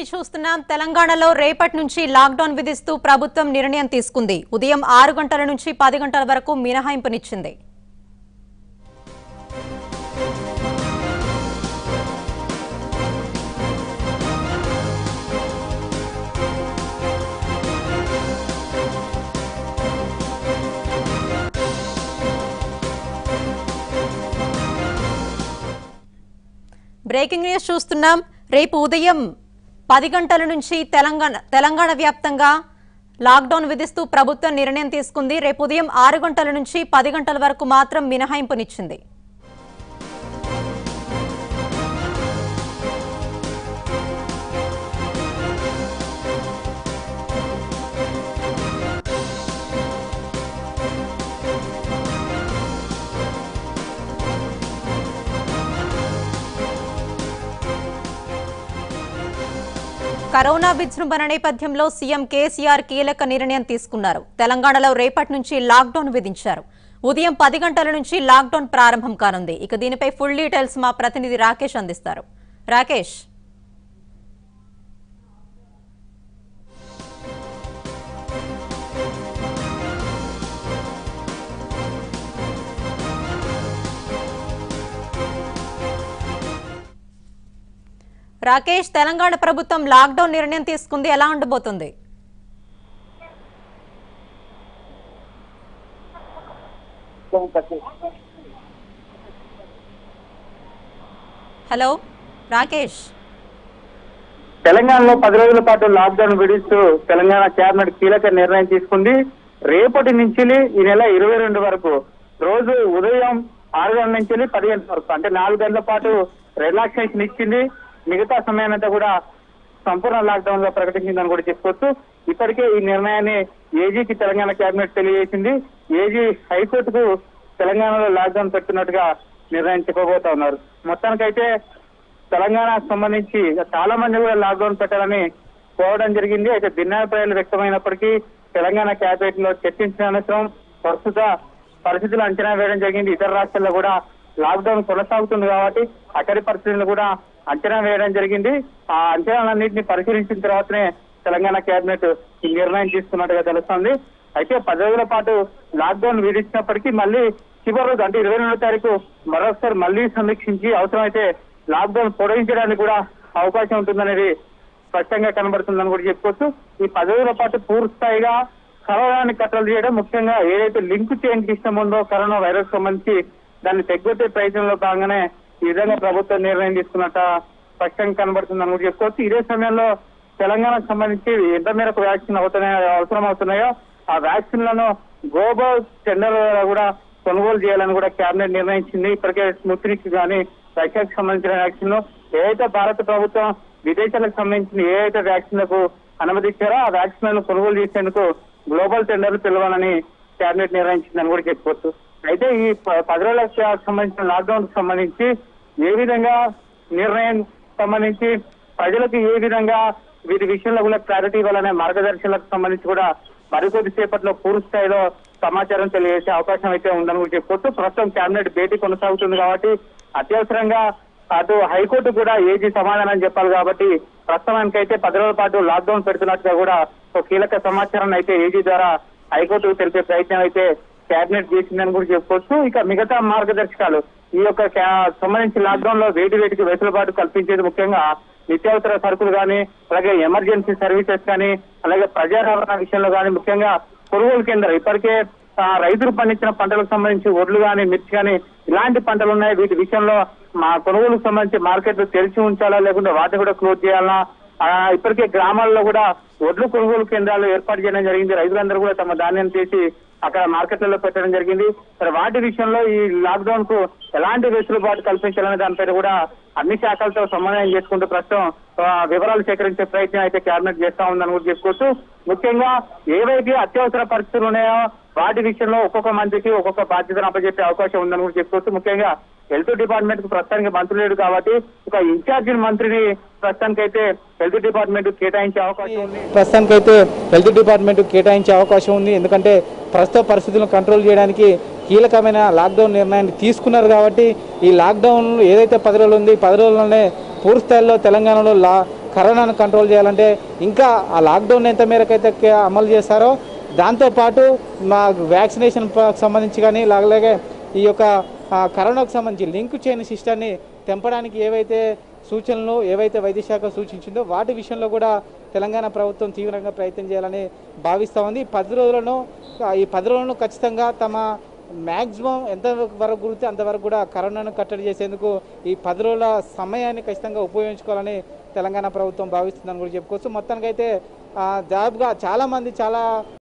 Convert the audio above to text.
చూస్తున్నాం తెలంగాణలో రేపటి నుంచి లాక్డౌన్ విధిస్తూ ప్రభుత్వం నిర్ణయం తీసుకుంది ఉదయం ఆరు గంటల నుంచి పది గంటల వరకు మినహాయింపునిచ్చింది బ్రేకింగ్ న్యూస్ చూస్తున్నాం రేపు ఉదయం పది గంటల నుంచి తెలంగాణ తెలంగాణ వ్యాప్తంగా లాక్డౌన్ విధిస్తూ ప్రభుత్వం నిర్ణయం తీసుకుంది రేపు ఉదయం ఆరు గంటల నుంచి పది గంటల వరకు మాత్రం మినహాయింపునిచ్చింది కరోనా విజృంభణ నేపథ్యంలో సీఎం కేసీఆర్ కీలక నిర్ణయం తీసుకున్నారు తెలంగాణలో రేపటి నుంచి లాక్డౌన్ విధించారు ఉదయం పది గంటల నుంచి లాక్డౌన్ ప్రారంభం కానుంది ఇక దీనిపై ఫుల్ డీటెయిల్స్ మా ప్రతినిధి రాకేష్ అందిస్తారు రాకేష్ రాకేష్ తెలంగాణ ప్రభుత్వం లాక్డౌన్ నిర్ణయం తీసుకుంది ఎలా ఉండబోతుంది హలో రాకేష్ తెలంగాణలో పది రోజుల పాటు లాక్డౌన్ విధిస్తూ తెలంగాణ కేబినెట్ కీలక నిర్ణయం తీసుకుంది రేపటి నుంచి ఈ నెల ఇరవై రెండు వరకు రోజు ఉదయం ఆరు గంటల నుంచి పది గంటల వరకు అంటే నాలుగు గంటల పాటు రిలాక్సేషన్ ఇచ్చింది మిగతా సమయానంతా కూడా సంపూర్ణ లాక్డౌన్ గా ప్రకటించిందని కూడా చెప్పుకోవచ్చు ఇప్పటికే ఈ నిర్ణయాన్ని ఏజీకి తెలంగాణ కేబినెట్ తెలియజేసింది ఏజీ హైకోర్టుకు తెలంగాణలో లాక్డౌన్ పెడుతున్నట్టుగా నిర్ణయం చెప్పబోతా ఉన్నారు మొత్తానికైతే తెలంగాణకు సంబంధించి చాలా మంది కూడా లాక్డౌన్ పెట్టాలని కోరడం జరిగింది అయితే భిన్నాభిప్రాయాలు వ్యక్తమైనప్పటికీ తెలంగాణ క్యాబినెట్ లో చర్చించిన అనంతరం ప్రస్తుత పరిస్థితులు అంచనా వేయడం జరిగింది ఇతర రాష్ట్రాల్లో కూడా లాక్డౌన్ కొనసాగుతుంది కాబట్టి అక్కడి పరిస్థితులను కూడా అంచనా వేయడం జరిగింది ఆ అంచనాలన్నింటినీ పరిశీలించిన తర్వాతనే తెలంగాణ కేబినెట్ ఈ నిర్ణయం తీసుకున్నట్టుగా తెలుస్తోంది అయితే పది రోజుల పాటు లాక్డౌన్ విధించినప్పటికీ మళ్ళీ చివరి రోజు అంటే ఇరవై రెండో తారీఖు మరోసారి మళ్ళీ సమీక్షించి అవసరమైతే లాక్డౌన్ పొడిగించడానికి కూడా అవకాశం ఉంటుందనేది స్పష్టంగా కనబడుతుందని కూడా చెప్పుకోవచ్చు ఈ పది రోజుల పాటు పూర్తి స్థాయిగా కరోనాని కట్టలు చేయడం ముఖ్యంగా ఏదైతే లింక్ చేయడానికి ఇష్టం ఉందో కరోనా వైరస్ సంబంధించి దాన్ని తగ్గొట్టే ప్రయత్నంలో భాగంగానే ఈ విధంగా ప్రభుత్వం నిర్ణయం తీసుకున్నట్ట స్పష్టంగా కనబడుతుందని కూడా చెప్పుకోవచ్చు ఇదే సమయంలో తెలంగాణకు సంబంధించి ఎంత మేరకు వ్యాక్సిన్ అవుతున్నాయో అవసరం అవుతున్నాయో ఆ వ్యాక్సిన్లను గ్లోబల్ టెండర్ కూడా కొనుగోలు చేయాలని కూడా కేబినెట్ నిర్ణయించింది ఇప్పటికే స్ముత్నిక్ కానీ రష్యాకు సంబంధించిన వ్యాక్సిన్ ఏదైతే భారత ప్రభుత్వం విదేశాలకు సంబంధించిన ఏదైతే వ్యాక్సిన్లకు అనుమతి ఇచ్చారో ఆ వ్యాక్సిన్లను కొనుగోలు చేసేందుకు గ్లోబల్ టెండర్లు పిలవాలని కేబినెట్ నిర్ణయించిందని కూడా చెప్పుకోవచ్చు అయితే ఈ ప- పది రోజులకు సంబంధించిన లాక్డౌన్ కు సంబంధించి ఏ విధంగా నిర్ణయం సంబంధించి ప్రజలకు ఏ విధంగా వీటి విషయంలో కూడా క్లారిటీ ఇవ్వాలనే మార్గదర్శనాలకు సంబంధించి కూడా మరికొద్ది సేపట్లో పూర్తి స్థాయిలో సమాచారం తెలియజేసే అవకాశం అయితే ఉందని కూడా చెప్పుకోవచ్చు ప్రస్తుతం కేబినెట్ భేటీ కొనసాగుతుంది కాబట్టి అత్యవసరంగా అటు హైకోర్టు కూడా ఏజీ సమాధానం చెప్పాలి కాబట్టి ప్రస్తుతానికి అయితే పది రోజుల పాటు లాక్డౌన్ పెడుతున్నట్టుగా కూడా ఒక కీలక సమాచారాన్ని అయితే ఏజీ ద్వారా హైకోర్టు తెలిపే ప్రయత్నం అయితే కేబినెట్ చేసిందని కూడా చెప్పుకోవచ్చు ఇక మిగతా మార్గదర్శకాలు ఈ యొక్క క్యా- సంబంధించి లాక్డౌన్ లో వేటి వేటికి వెసులుబాటు కల్పించేది ముఖ్యంగా నిత్యావసర సరుకులు కానీ అలాగే ఎమర్జెన్సీ సర్వీసెస్ కానీ అలాగే ప్రజా రవాణా విషయంలో కానీ ముఖ్యంగా కొనుగోలు కేంద్రం ఇప్పటికే ఆ, రైతులు పండించిన పంటలకు సంబంధించి ఒడ్లు కానీ మిర్చి కానీ ఇలాంటి పంటలు ఉన్నాయి వీటి విషయంలో మా కొనుగోలుకు సంబంధించి మార్కెట్లు తెరిచి ఉంచాలా లేకుంటే వాటిని కూడా క్లోజ్ చేయాలా ఆ, ఇప్పటికే గ్రామాల్లో కూడా ఒడ్లు కొనుగోలు కేంద్రాలు ఏర్పాటు చేయడం జరిగింది రైతులందరూ కూడా తమ ధాన్యం తీసి అక్కడ మార్కెట్లలో పెట్టడం జరిగింది మరి వాటి విషయంలో ఈ లాక్డౌన్ కు ఎలాంటి వెసులుబాటు కల్పించాలనే దానిపైన కూడా అన్ని శాఖలతో సమన్వయం చేసుకుంటూ ప్రస్తుతం ఆ, వివరాలు సేకరించే ప్రయత్నం అయితే కేబినెట్ చేస్తా ఉందని కూడా చెప్పుకోవచ్చు ముఖ్యంగా ఏవైతే అత్యవసర పరిస్థితులు ఉన్నాయో వాటి విషయంలో ఒక్కొక్క మంత్రికి ఒక్కొక్క బాధ్యతను అప్పచెప్పే అవకాశం ఉందని కూడా చెప్పుకోవచ్చు ముఖ్యంగా హెల్త్ డిపార్ట్మెంట్ కు ప్రస్తుతానికి మంత్రి లేడు కాబట్టి ఒక ఇన్ఛార్జి మంత్రిని ప్రస్తుతానికి అయితే హెల్త్ డిపార్ట్మెంట్ కేటాయించే అవకాశం ఉంది ప్రస్తుతానికైతే హెల్త్ డిపార్ట్మెంట్ కేటాయించే అవకాశం ఉంది ఎందుకంటే ప్రస్తుత పరిస్థితులను కంట్రోల్ చేయడానికి కీలకమైన లాక్డౌన్ నిర్ణయాన్ని తీసుకున్నారు కాబట్టి ఈ లాక్డౌన్ ఏదైతే పది రోజులు ఉంది పది రోజుల్లోనే పూర్తి స్థాయిలో తెలంగాణలో లా కరోనాను కంట్రోల్ చేయాలంటే ఇంకా ఆ లాక్డౌన్ ఎంత మేరకు అయితే కే- అమలు చేస్తారో దాంతోపాటు మా వ్యాక్సినేషన్ ప- సంబంధించి కానీ అలాగే ఈ యొక్క ఆ, కరోనాకు సంబంధించి లింక్ చేయని సిస్టాన్ని తెంపడానికి ఏవైతే సూచనలు ఏవైతే వైద్య శాఖ సూచించిందో వాటి విషయంలో కూడా తెలంగాణ ప్రభుత్వం తీవ్రంగా ప్రయత్నం చేయాలని భావిస్తూ ఉంది ఈ పది రోజులను ఆ, ఈ పది రోజులను ఖచ్చితంగా తమ మ్యాక్సిమం ఎంత వరకు కుదిరితే అంతవరకు కూడా కరోనాను కట్టడి చేసేందుకు ఈ పది రోజుల సమయాన్ని ఖచ్చితంగా ఉపయోగించుకోవాలని తెలంగాణ ప్రభుత్వం భావిస్తుందని కూడా చెప్పుకోవచ్చు మొత్తానికైతే ఆ, దాదాపుగా చాలామంది చాలా